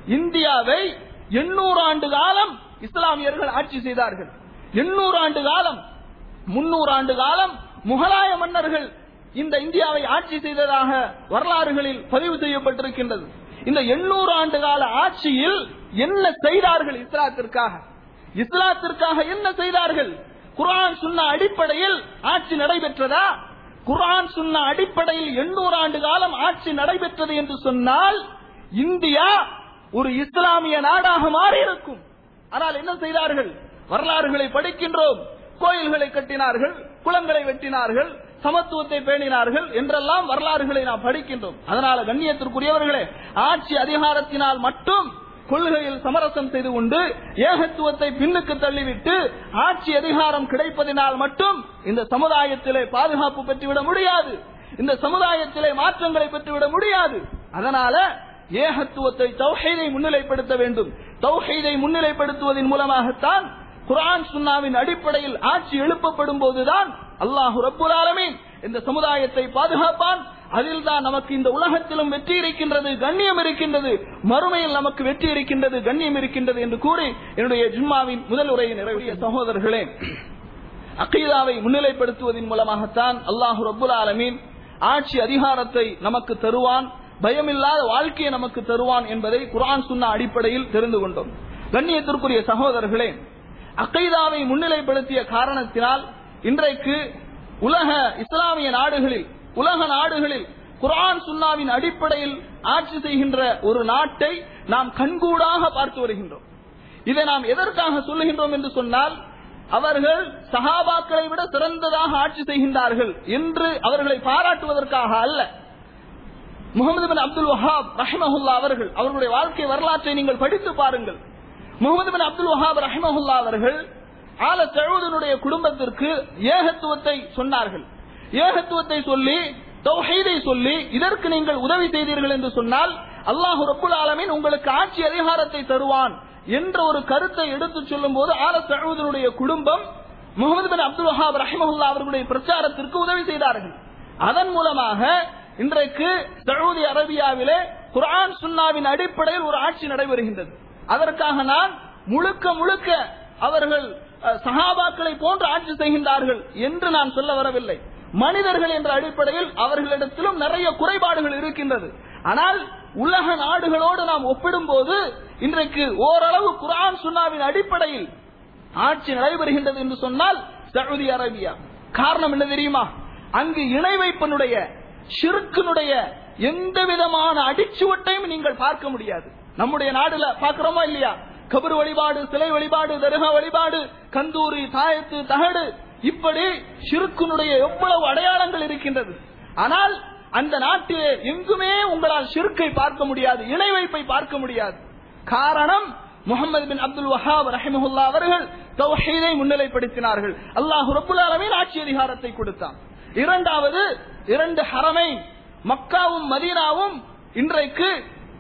இந்தியாவை எண்ணூறு ஆண்டு காலம் இஸ்லாமியர்கள் ஆட்சி செய்தார்கள் எண்ணூறு ஆண்டு காலம் முன்னூறு ஆண்டு காலம் முகலாய மன்னர்கள் இந்த இந்தியாவை ஆட்சி செய்ததாக வரலாறுகளில் பதிவு செய்யப்பட்டிருக்கின்றது இந்த எண்ணூறு ஆண்டு கால ஆட்சியில் என்ன செய்தார்கள் இஸ்லாத்திற்காக இஸ்லாத்திற்காக என்ன செய்தார்கள் குர்ஆன் சுன்ன அடிப்படையில் ஆட்சி நடைபெற்றதா குர்ஆன் சுன்ன அடிப்படையில் எண்ணூறு ஆண்டு காலம் ஆட்சி நடைபெற்றது என்று சொன்னால் இந்தியா ஒரு இஸ்லாமிய நாடாக மாறி இருக்கும் ஆனால் என்ன செய்தார்கள் வரலாறுகளை படிக்கின்றோம் கோயில்களை கட்டினார்கள் குளங்களை வெட்டினார்கள் சமத்துவத்தை பேணினார்கள் என்றெல்லாம் வரலாறுகளை நாம் படிக்கின்றோம் அதனால கண்ணியத்திற்குரியவர்களே ஆட்சி அதிகாரத்தினால் மட்டும் கொள்கையில் சமரசம் செய்து கொண்டு ஏகத்துவத்தை பின்னுக்கு தள்ளிவிட்டு ஆட்சி அதிகாரம் கிடைப்பதினால் மட்டும் இந்த சமுதாயத்திலே பாதுகாப்பு பெற்றுவிட முடியாது இந்த சமுதாயத்திலே மாற்றங்களை பெற்றுவிட முடியாது அதனால ஏகத்துவத்தை தௌஹீதை முன்னிலைப்படுத்த வேண்டும் தௌஹீதை முன்னிலைப்படுத்துவதன் மூலமாகத்தான் குர்ஆன் சுன்னாவின் அடிப்படையில் ஆட்சி எழுப்பப்படும் போதுதான் அல்லாஹு ரப்புல் ஆலமீன் இந்த சமுதாயத்தை பாதுகாப்பான் அதில் தான் நமக்கு இந்த உலகத்திலும் வெற்றி இருக்கின்றது கண்ணியம் இருக்கின்றது மறுமையில் நமக்கு வெற்றி இருக்கின்றது கண்ணியம் இருக்கின்றது என்று கூறி என்னுடைய ஜும்மாவின் முதல் உரையை நிறைவேற்றிய சகோதரர்களே அக்கீதாவை முன்னிலைப்படுத்துவதன் மூலமாகத்தான் அல்லாஹு ரப்புல் ஆலமீன் ஆட்சி அதிகாரத்தை நமக்கு தருவான் பயமில்லாத வாழ்க்கையை நமக்கு தருவான் என்பதை குர்ஆன் சுன்னா அடிப்படையில் தெரிந்து கொண்டோம் கண்ணியத்திற்குரிய சகோதரர்களே அக்கைதாவை முன்னிலைப்படுத்திய காரணத்தினால் இன்றைக்கு உலக இஸ்லாமிய நாடுகளில் உலக நாடுகளில் குர்ஆன் சுன்னாவின் அடிப்படையில் ஆட்சி செய்கின்ற ஒரு நாட்டை நாம் கண்கூடாக பார்த்து வருகின்றோம் இதை நாம் எதற்காக சொல்லுகின்றோம் என்று சொன்னால் அவர்கள் சஹாபாக்களை விட சிறந்ததாக ஆட்சி செய்கின்றார்கள் என்று அவர்களை பாராட்டுவதற்காக அல்ல முகமது பின் அப்துல் வஹாப் ரஹ்மஹுல்லா அவர்கள் அவர்களுடைய வாழ்க்கை வரலாற்றை நீங்கள் படித்து பாருங்கள் முகமது பின் அப்துல் வஹாப் ரஹ்மஹுல்லா அவர்கள் ஆல தழுவதனுடைய குடும்பத்திற்கு ஏகத்துவத்தை சொன்னார்கள் ஏகத்துவத்தை சொல்லி தௌஹீதை சொல்லி இதற்கு நீங்கள் உதவி செய்தீர்கள் என்று சொன்னால் அல்லாஹு ரப்புல் ஆலமீன் உங்களுக்கு ஆட்சி அதிகாரத்தை தருவான் என்ற ஒரு கருத்தை எடுத்துச் சொல்லும் போது ஆல தழுவதனுடைய குடும்பம் முகமது பின் அப்துல் வஹாப் ரஹ்மஹுல்லா அவர்களுடைய பிரச்சாரத்திற்கு உதவி செய்தார்கள் அதன் மூலமாக இன்றைக்கு சவுதி அரேபியாவிலே குர்ஆன் சுன்னாவின் அடிப்படையில் ஒரு ஆட்சி நடைபெறுகின்றது அதற்காக நான் முழுக்க முழுக்க அவர்கள் அஹ், சஹாபாக்களை போன்று ஆட்சி செய்கின்றார்கள் என்று நான் சொல்ல வரவில்லை மனிதர்கள் என்ற அடிப்படையில் அவர்களிடத்திலும் நிறைய குறைபாடுகள் இருக்கின்றது ஆனால் உலக நாடுகளோடு நாம் ஒப்பிடும்போது இன்றைக்கு ஓரளவு குர்ஆன் சுன்னாவின் அடிப்படையில் ஆட்சி நடைபெறுகின்றது என்று சொன்னால் சவுதி அரேபியா காரணம் என்ன தெரியுமா அங்கு இணை வைப்பனுடைய ஷிர்கினுடைய எந்த விதமான அடிச்சுவட்டையும் நீங்கள் பார்க்க முடியாது நம்முடைய நாடுல பார்க்கிறோமா இல்லையா கபர் வழிபாடு சிலை வழிபாடு தர்கா வழிபாடு கந்தூரி தாயத்து தகடு இப்படி ஷிர்கினுடைய எவ்வளவு அடையாளங்கள் இருக்கின்றது ஆனால் அந்த நாட்டிலே எங்குமே உங்களால் ஷிர்கை பார்க்க முடியாது இணை வைப்பை பார்க்க முடியாது காரணம் முகமது பின் அப்துல் வஹாப் ரஹிமஹுல்லா அவர்கள் தௌஹீதை முன்னிலைப்படுத்தினார்கள் அல்லாஹ் ரப்புல் ஆலமீன் ஆட்சி அதிகாரத்தை கொடுத்தான் இரண்டாவது இரண்டு ஹரமை மக்காவும் மதீனாவும் இன்றைக்கு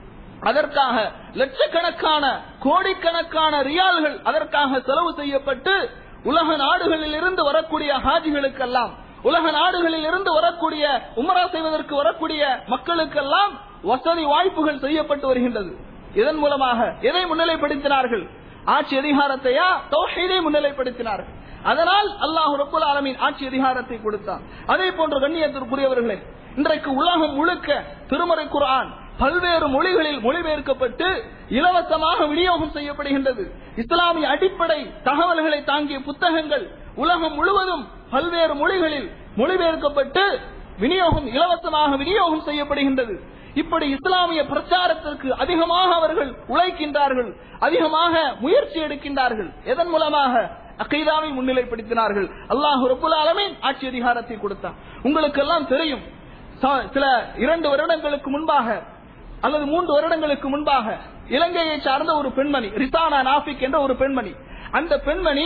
அதற்காக லட்சக்கணக்கான கோடிக்கணக்கான ரியால்கள் அதற்காக செலவு செய்யப்பட்டு உலக நாடுகளில் இருந்து வரக்கூடிய ஹாஜிகளுக்கெல்லாம் உலக நாடுகளில் இருந்து வரக்கூடிய உமரா செய்வதற்கு வரக்கூடிய மக்களுக்கெல்லாம் வசதி வாய்ப்புகள் செய்யப்பட்டு வருகின்றது இதன் மூலமாக எதை முன்னிலைப்படுத்தினார்கள் ஆட்சி அதிகாரத்தையா தௌஹீதை முன்னிலைப்படுத்தினார்கள் அதனால் அல்லாஹ் ரப்புல் ஆலமீன் ஆட்சி அதிகாரத்தை கொடுத்தான் அதே போன்ற கண்ணியத்திற்குரியவர்களே இன்றைக்கு உலகம் முழுக்க திருமறை குர்ஆன் பல்வேறு மொழிகளில் மொழிபெயர்க்கப்பட்டு இலவசமாக விநியோகம் செய்யப்படுகின்றது இஸ்லாமிய அடிப்படை தகவல்களை தாங்கிய புத்தகங்கள் உலகம் முழுவதும் பல்வேறு மொழிகளில் மொழிபெயர்க்கப்பட்டு விநியோகம் இலவசமாக விநியோகம் செய்யப்படுகின்றது இப்படி இஸ்லாமிய பிரச்சாரத்திற்கு அதிகமாக அவர்கள் உழைக்கின்றார்கள் அதிகமாக முயற்சி எடுக்கின்றார்கள் எதன் மூலமாக அகைதாவை முன்னிலைப்படுத்தினார்கள் அல்லாஹ் ரப்புல் ஆலமீன் ஆட்சி அதிகாரத்தை கொடுத்தார் உங்களுக்கு எல்லாம் தெரியும் ச- சில இரண்டு வருடங்களுக்கு முன்பாக அல்லது மூன்று வருடங்களுக்கு முன்பாக இலங்கையை சார்ந்த ஒரு பெண்மணி ரிசானா நாஃபிக் என்ற ஒரு பெண்மணி அந்த பெண்மணி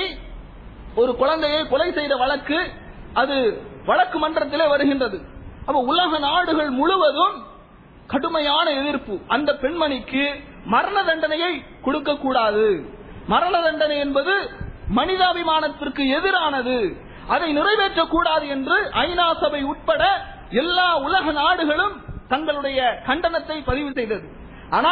ஒரு குழந்தையை கொலை செய்த வழக்கு அது வழக்கு மன்றத்திலே வருகின்றது அப்ப உலக நாடுகள் முழுவதும் கடுமையான எதிர்ப்பு அந்த பெண்மணிக்கு மரண தண்டனையை கொடுக்க கூடாது மரண தண்டனை என்பது மனிதாபிமானத்திற்கு எதிரானது அதை நிறைவேற்றக்கூடாது என்று ஐநா சபை உட்பட எல்லா உலக நாடுகளும் தங்களுடைய கண்டனத்தை பதிவு செய்தது ஆனால்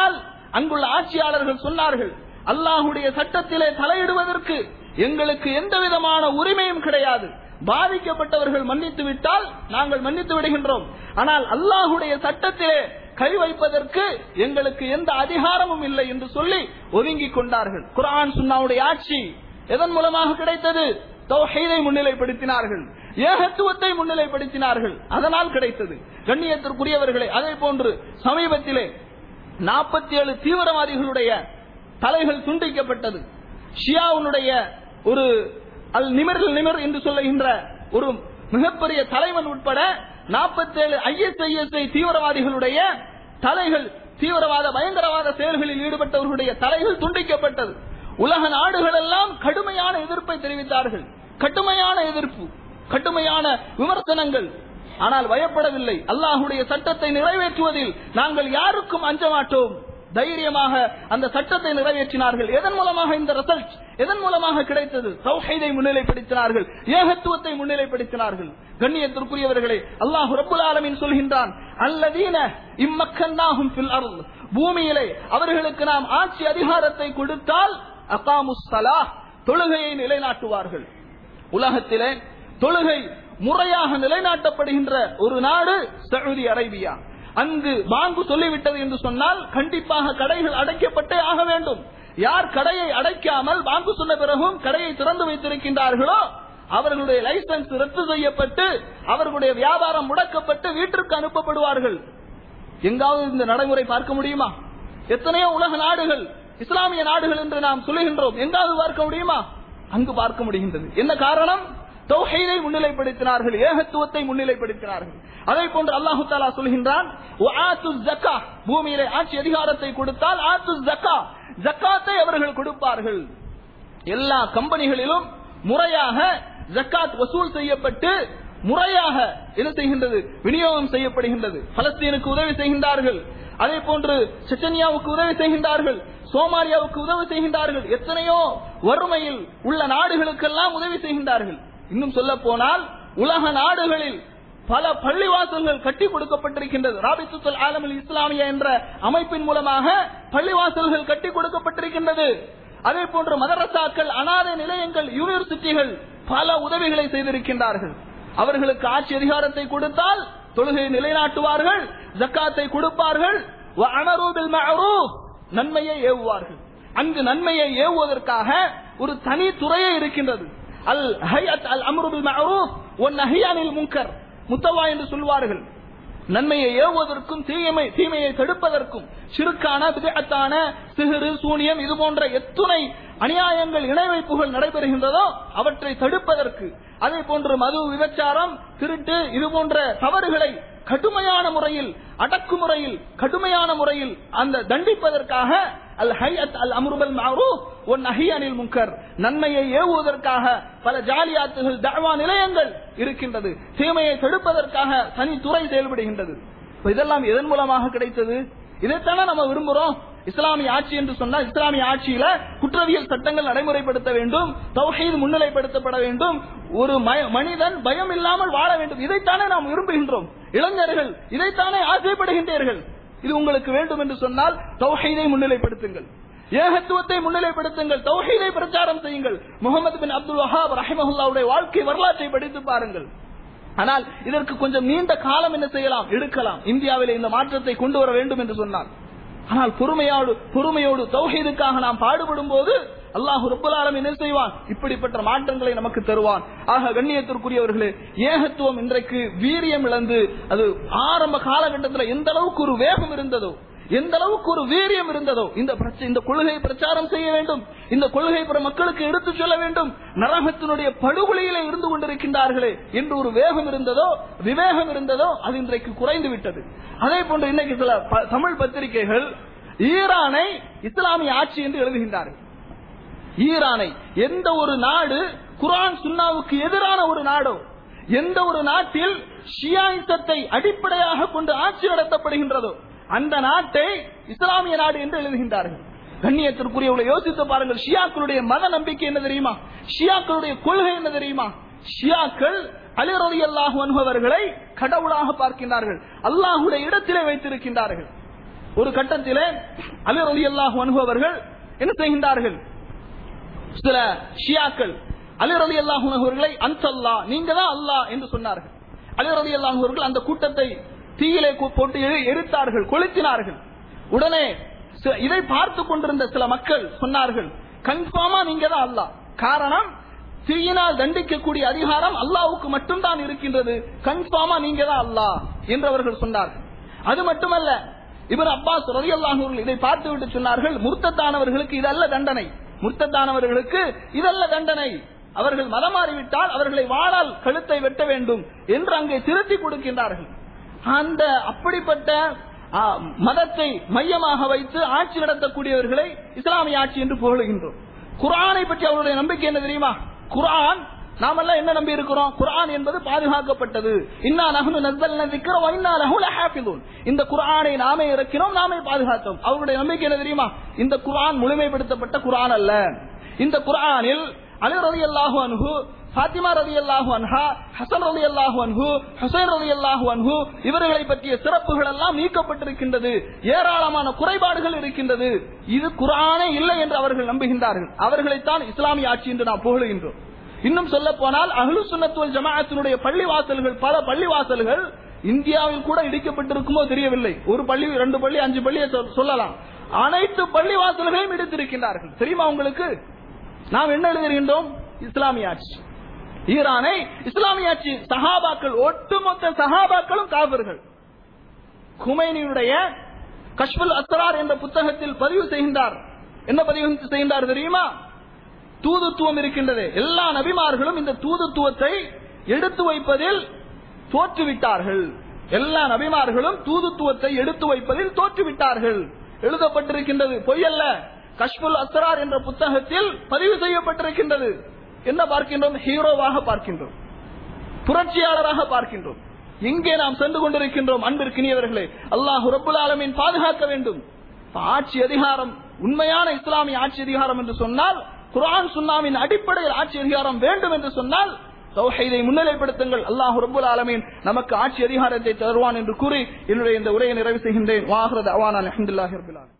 அங்குள்ள ஆட்சியாளர்கள் சொன்னார்கள் அல்லாஹுடைய சட்டத்திலே தலையிடுவதற்கு எங்களுக்கு எந்த விதமான உரிமையும் கிடையாது பாதிக்கப்பட்டவர்கள் மன்னித்து விட்டால் நாங்கள் மன்னித்து விடுகின்றோம் ஆனால் அல்லாஹுடைய சட்டத்திலே கை வைப்பதற்கு எங்களுக்கு எந்த அதிகாரமும் இல்லை என்று சொல்லி ஒதுங்கிக் கொண்டார்கள் குர்ஆன் சுன்னாவுடைய ஆட்சி எதன் மூலமாக கிடைத்தது தௌஹீதை முன்னிலைப்படுத்தினார்கள் ஏகத்துவத்தை முன்னிலைப்படுத்தினார்கள் அதனால் கிடைத்தது கண்ணியத்திற்குரியவர்களே அதே போன்று சமீபத்திலே நாற்பத்தி ஏழு தீவிரவாதிகளுடைய தலைகள் துண்டிக்கப்பட்டது ஷியாவுடைய ஒரு அல் நிமிர் நிமிர் என்று சொல்லுகின்ற ஒரு மிகப்பெரிய தலைவன் உட்பட நாற்பத்தேழு ஐஎஸ்ஐஎஸ்ஐ தீவிரவாதிகளுடைய தலைகள் தீவிரவாத பயங்கரவாத செயல்களில் ஈடுபட்டவர்களுடைய தலைகள் துண்டிக்கப்பட்டது உலக நாடுகள் எல்லாம் கடுமையான எதிர்ப்பை தெரிவித்தார்கள் கடுமையான எதிர்ப்பு கடுமையான விமர்சனங்கள் ஆனால் பயப்படவில்லை அல்லாஹுடைய சட்டத்தை நிறைவேற்றுவதில் நாங்கள் யாருக்கும் அஞ்ச மாட்டோம் தைரியமாக அந்த சட்டத்தை நிறைவேற்றினார்கள் எதன் மூலமாக இந்த ரிசல்ட் எதன் மூலமாக கிடைத்தது சௌஹைதை முன்னிலைப்படுத்தினார்கள் ஏகத்துவத்தை முன்னிலைப்படுத்தினார்கள் கண்ணியத்திற்குரியவர்களே அல்லாஹு ரப்புல் ஆலமீன் சொல்கின்றான் அல்லதீன இம்மக்கன்னாகும் ஃபில் அர்த் பூமியிலே அவர்களுக்கு நாம் ஆட்சி அதிகாரத்தை கொடுத்தால் அகாமுஸ் ஸலாஹ் தொழுகையை நிலைநாட்டுவார்கள் உலகத்திலே தொழுகை முறையாக நிலைநாட்டப்படுகின்ற ஒரு நாடு சவுதி அரேபியா அங்கு பாங்கு சொல்லிவிட்டது என்று சொன்னால் கண்டிப்பாக கடைகள் அடைக்கப்பட்டே ஆக வேண்டும் யார் கடையை அடைக்காமல் பாங்கு சொன்ன பிறகும் கடையை திறந்து வைத்திருக்கின்றார்களோ அவர்களுடைய லைசன்ஸ் ரத்து செய்யப்பட்டு அவர்களுடைய வியாபாரம் முடக்கப்பட்டு வீட்டிற்கு அனுப்பப்படுவார்கள் எங்காவது இந்த நடைமுறை பார்க்க முடியுமா எத்தனையோ உலக நாடுகள் இஸ்லாமிய நாடுகள் என்று நாம் சொல்லுகின்றோம் எங்காவது பார்க்க முடியுமா அங்கு பார்க்க முடிகின்றது என்ன காரணம் தௌஹீதை முன்னிலைப்படுத்தினார்கள் ஏகத்துவத்தை முன்னிலைப்படுத்தினார்கள் அதே போன்று அல்லாஹு தாலா சொல்கின்றான் "வஆத்து ஸக்கா", பூமியிலே ஆட்சி அதிகாரத்தை கொடுத்தால் ஆத்து ஜக்கா ஜக்காத்தை அவர்கள் கொடுப்பார்கள் எல்லா கம்பெனிகளிலும் முறையாக ஜக்காத் வசூல் செய்யப்பட்டு முறையாக என்ன செய்கின்றது விநியோகம் செய்யப்படுகின்றது பலஸ்தீனுக்கு உதவி செய்கின்றார்கள் அதே போன்று செச்சனியாவுக்கு உதவி செய்கின்றார்கள் சோமாலியாவுக்கு உதவி செய்கின்றார்கள் எத்தனையோ வறுமையில் உள்ள நாடுகளுக்கெல்லாம் உதவி செய்கின்றார்கள் இன்னும் சொல்ல போனால் உலக நாடுகளில் பல பள்ளிவாசல்கள் கட்டி கொடுக்கப்பட்டிருக்கின்றது ராபித்துல் ஆலமில் இஸ்லாமியா என்ற அமைப்பின் மூலமாக பள்ளிவாசல்கள் கட்டி கொடுக்கப்பட்டிருக்கின்றது அதே போன்று மதரசாக்கள் அனாதை நிலையங்கள் யூனிவர்சிட்டிகள் பல உதவிகளை செய்திருக்கின்றார்கள் அவர்களுக்கு ஆட்சி அதிகாரத்தை கொடுத்தால் தொழுகையை நிலைநாட்டுவார்கள் ஜக்காத்தை கொடுப்பார்கள் வஅமரு பில் மஅரூஃப், நன்மையை ஏவுவார்கள் அங்கு நன்மையை ஏவுவதற்காக ஒரு தனி துறையே இருக்கின்றது அல் ஹையத் அல் அம்ரு பில் மஅரூஃப் ஒன் நஹியானில் முன்கர் முத்தவா என்று சொல்வார்கள் நன்மையை ஏவுவதற்கும் தீமை தீமையை தடுப்பதற்கும் சிறுக்கான விதத்தான சிறு சூனியம் இது போன்ற எத்துணை அநியாயங்கள் இணை வைப்புகள் நடைபெறுகின்றதோ அவற்றை தடுப்பதற்கு அதே போன்று மது விபச்சாரம் திருட்டு இது போன்ற தவறுகளை கடுமையான முறையில் அடக்குமுறையில் கடுமையான முறையில் அந்த தண்டிப்பதற்காக அல் ஹையத் அல் அம்ருபல் மஅரூஃப் ஒன் அஹியானில் முன்கர் நன்மையை ஏவுவதற்காக பல ஜாலியாத்துகள் தஅவா நிலையங்கள் இருக்கின்றது தீமையை தடுப்பதற்காக தனி துறை செயல்படுகின்றது இப்ப இதெல்லாம் எதன் மூலமாக கிடைத்தது இதைத்தானே நம்ம விரும்புறோம் இஸ்லாமிய ஆட்சி என்று சொன்னால் இஸ்லாமிய ஆட்சியில குற்றவியல் சட்டங்கள் நடைமுறைப்படுத்த வேண்டும் தௌஹீத் முன்னிலைப்படுத்தப்பட வேண்டும் ஒரு ம- மனிதன் பயம் இல்லாமல் வாழ வேண்டும் இதைத்தானே நாம் விரும்புகின்றோம் இளைஞர்கள் இதைத்தானே ஆசைப்படுகின்றீர்கள் இது உங்களுக்கு வேண்டும் என்று சொன்னால் தௌஹீதை முன்னிலைப்படுத்துங்கள் ஏகத்துவத்தை முன்னிலைப்படுத்துங்கள் தௌஹீதை பிரச்சாரம் செய்யுங்கள் முகமது பின் அப்துல் வஹாப் ரஹிமஹுல்லாவுடைய வாழ்க்கை வரலாற்றை படித்து பாருங்கள் ஆனால் இதற்கு கொஞ்சம் நீண்ட காலம் என்ன செய்யலாம் எடுக்கலாம் இந்தியாவிலே இந்த மாற்றத்தை கொண்டு வர வேண்டும் என்று சொன்னார் ஆனால் பொறுமையோடு பொறுமையோடு தௌஹீதுக்காக நாம் பாடுபடும் போது அல்லாஹ் ரப்பல் ஆலமீன் என்ன செய்வான் இப்படிப்பட்ட மாற்றங்களை நமக்கு தருவான் ஆக கண்ணியத்திற்குரியவர்களே ஏகத்துவம் இன்றைக்கு வீரியம் இழந்து அது ஆரம்ப காலகட்டத்தில் எந்த அளவுக்கு ஒரு வேகம் இருந்ததோ எந்த அளவுக்கு ஒரு வீரியம் இருந்ததோ இந்த பிரச்ச- இந்த கொள்கையை பிரச்சாரம் செய்ய வேண்டும் இந்த கொள்கை பிற மக்களுக்கு எடுத்துச் சொல்ல வேண்டும் நரகத்தினுடைய படுகொலையிலே இருந்து கொண்டிருக்கின்றார்களே என்று ஒரு வேகம் இருந்ததோ விவேகம் இருந்ததோ அது இன்றைக்கு குறைந்து விட்டது அதே போன்று இன்னைக்கு சில ப- தமிழ் பத்திரிகைகள் ஈரானை இஸ்லாமிய ஆட்சி என்று எழுதுகின்றார்கள் ஈரானை எந்த ஒரு நாடு குர்ஆன் சுன்னாவுக்கு எதிரான ஒரு நாடோ எந்த ஒரு நாட்டில் ஷியாயிசத்தை அடிப்படையாக கொண்டு ஆட்சி நடத்தப்படுகின்றதோ அந்த நாட்டை இஸ்லாமிய நாடு என்று எழுதுகின்றார்கள் கண்ணியத்திற்குரியவர்களை யோசித்து பாருங்கள் ஷியாக்களுடைய மத நம்பிக்கை என்ன தெரியுமா ஷியாக்களுடைய கொள்கை என்ன தெரியுமா ஷியாக்கள் அலி ரலியல்லாஹு அன்ஹு அவர்களை கடவுளாக பார்க்கின்றார்கள் அல்லாஹுடைய இடத்திலே வைத்திருக்கின்றார்கள் ஒரு கட்டத்திலே அலி ரலி அல்லாஹ் அவர்கள் என்ன செய்கின்றார்கள் சில ஷியாக்கள் அலி ரலி அல்லாஹ் அவர்களை அன்சல்லா நீங்க தான் அல்லாஹ் என்று சொன்னார்கள் அலி ரலி அல்லாஹ் அவர்கள் அந்த கூட்டத்தை தீயிலே கு- போட்டு எரி- எரித்தார்கள் கொளுத்தினார்கள் உடனே ச- இதை பார்த்து கொண்டிருந்த சில மக்கள் சொன்னார்கள் கன்ஃபார்மா நீங்க தான் அல்லாஹ் காரணம் தீயினால் தண்டிக்கக்கூடிய அதிகாரம் அல்லாஹ்வுக்கு மட்டும்தான் இருக்கின்றது கன்ஃபார்மா நீங்க தான் அல்லாஹ் என்று அவர்கள் சொன்னார்கள் அது மட்டுமல்ல இவர் அப்பாஸ் ரலியல்லாஹு அவர்கள் இதை பார்த்துவிட்டு சொன்னார்கள் முர்த்தத்தானவர்களுக்கு இதல்ல தண்டனை முர்த்தத்தானவர்களுக்கு இதல்ல தண்டனை அவர்கள் மதம் மாறிவிட்டால் அவர்களை வாழால் கழுத்தை வெட்ட வேண்டும் என்று அங்கே திருத்தி கொடுக்கின்றார்கள் அந்த அப்படிப்பட்ட ஆ, மதத்தை மையமாக வைத்து ஆட்சி நடத்தக்கூடியவர்களை இஸ்லாமிய ஆட்சி என்று புகழுகின்றோம் குர்ஆனை பற்றி அவருடைய நம்பிக்கை என்ன தெரியுமா குர்ஆன் நாமெல்லாம் என்ன நம்பி இருக்கிறோம் குர்ஆன் என்பது பாதுகாக்கப்பட்டது இன்னா நஹ்னு நஸ்ஸல்னா ذிக்ர வ இன்னா லஹு லஹாஃபிதுன் இந்த குர்ஆனை நாமே இறக்கினோம் நாமே பாதுகாத்தோம் அவருடைய நம்பிக்கை என்ன தெரியுமா இந்த குர்ஆன் முழுமைப்படுத்தப்பட்ட குர்ஆன் அல்ல இந்த குர்ஆனில் அலி ரலியல்லாஹு அன்ஹு ஃபாத்திமா ரலியல்லாஹு அன்ஹா ஹசன் ரலியல்லாஹு அன்ஹு ஹுசைன் ரலியல்லாஹு அன்ஹு இவர்களை பற்றிய சிறப்புகள் எல்லாம் நீக்கப்பட்டிருக்கின்றது ஏராளமான குறைபாடுகள் இருக்கின்றது இது குர்ஆனே இல்லை என்று அவர்கள் நம்புகின்றார்கள் அவர்களைத்தான் இஸ்லாமிய ஆட்சி என்று நாம் புகழுகின்றோம் இன்னும் சொல்ல போனால் அஹ்லு சுன்னத்துவல் ஜமாஅத்தினுடைய பள்ளிவாசல்கள் பல பள்ளிவாசல்கள் இந்தியாவில் கூட இடிக்கப்பட்டிருக்குமோ தெரியவில்லை ஒரு பள்ளி ரெண்டு பள்ளி அஞ்சு பள்ளியை சொல்- சொல்லலாம் அனைத்து பள்ளிவாசல்களையும் இடித்திருக்கின்றார்கள் தெரியுமா உங்களுக்கு நாம் என்ன எழுதுகின்றோம் இஸ்லாமிய ஆட்சி ஈரானை இஸ்லாமிய ஆட்சி சஹாபாக்கள் ஒட்டுமொத்த சஹாபாக்களும் காவிர்கள் குமைனியுடைய கஷ்புல் அஸ்ரார் என்ற புத்தகத்தில் பதிவு செய்கின்றார் என்ன பதிவு செய்கின்றார் தெரியுமா தூதுத்துவம் இருக்கின்றது எல்லா நபிமார்களும் இந்த தூதுத்துவத்தை எடுத்து வைப்பதில் தோற்றுவிட்டார்கள் எல்லா நபிமார்களும் தூதுத்துவத்தை எடுத்து வைப்பதில் தோற்றுவிட்டார்கள் எழுதப்பட்டிருக்கின்றது பொய்யல்ல கஷ்புல் அஸ்ரார் என்ற புத்தகத்தில் பதிவு செய்யப்பட்டிருக்கின்றது என்ன பார்க்கின்றோம் ஹீரோவாக பார்க்கின்றோம் புரட்சியாளராக பார்க்கின்றோம் எங்கே நாம் சென்று கொண்டிருக்கின்றோம் அன்பிற்கினியவர்களே அல்லாஹ் ரப்புல் ஆலமீன் பாதுகாக்க வேண்டும் இப்ப ஆட்சி அதிகாரம் உண்மையான இஸ்லாமிய ஆட்சி அதிகாரம் என்று சொன்னால் குர்ஆன் சுன்னாவின் அடிப்படையில் ஆட்சி அதிகாரம் வேண்டும் என்று சொன்னால் தௌஹீதை முன்னிலைப்படுத்துங்கள் அல்லாஹ் ரப்புல் ஆலமீன் நமக்கு ஆட்சி அதிகாரத்தை தருவான் என்று கூறி என்னுடைய இந்த உரையை நிறைவு செய்கின்றேன் வாஹ்ரத் அவான் அல்ஹம்துலில்லாஹி ரப்பில் ஆலமீன்